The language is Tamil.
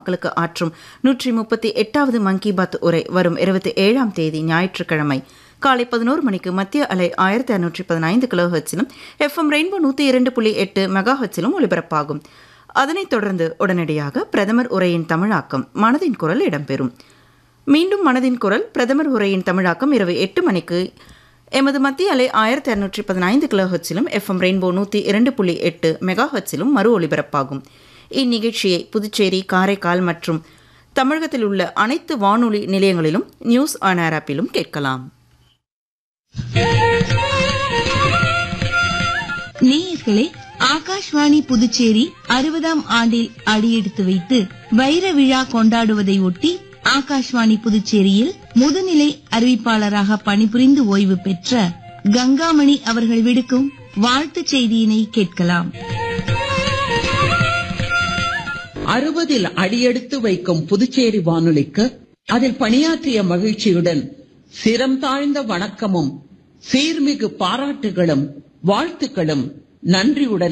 மக்களுக்கு ஆற்றும் நூற்றி முப்பத்தி எட்டாவது மன் கி பாத் உரை வரும் இருபத்தி ஏழாம் தேதி ஞாயிற்றுக்கிழமை காலை பதினோரு மணிக்கு மத்திய அலை ஆயிரத்தி அறுநூற்றி பதினைந்து கிலோ ஹெச்சிலும் எஃப்எம் ரெயின்போ நூற்றி இரண்டு புள்ளி எட்டு மெகா ஹெச்சிலும் ஒலிபரப்பாகும் அதனைத் தொடர்ந்து உடனடியாக பிரதமர் உரையின் தமிழாக்கம் மனதின் குரல் இடம்பெறும் மீண்டும் மனதின் குரல் பிரதமர் உரையின் தமிழாக்கம் இரவு எட்டு மணிக்கு எமது மத்திய அலை ஆயிரத்தி அறுநூற்றி பதினைந்து கிலோ ஹெச்சிலும் எஃப்எம் ரெயின்போ நூற்றி இரண்டு புள்ளி எட்டு மெகா ஹெச்சிலும் மறு ஒலிபரப்பாகும் இந்நிகழ்ச்சியை புதுச்சேரி காரைக்கால் மற்றும் தமிழகத்தில் உள்ள அனைத்து வானொலி நிலையங்களிலும் நியூஸ் ஆன் ஏர் ஆப்பிலும் கேட்கலாம் நேயர்களே ஆகாஷ்வாணி புதுச்சேரி அறுபதாம் ஆண்டில் அடியெடுத்து வைத்து வைர விழா கொண்டாடுவதை ஒட்டி ஆகாஷ்வாணி புதுச்சேரியில் முதுநிலை அறிவிப்பாளராக பணிபுரிந்து ஓய்வு பெற்ற கங்காமணி அவர்கள் விடுக்கும் வாழ்த்துச் செய்தியினை கேட்கலாம் அறுபதில் அடியெடுத்து வைக்கும் புதுச்சேரி வானொலிக்கு அதில் பணியாற்றிய மகிழ்ச்சியுடன் சிரம் தாழ்ந்த வணக்கமும் சீர்மிகு பாராட்டுகளும் வாழ்த்துக்களும் நன்றியுடன்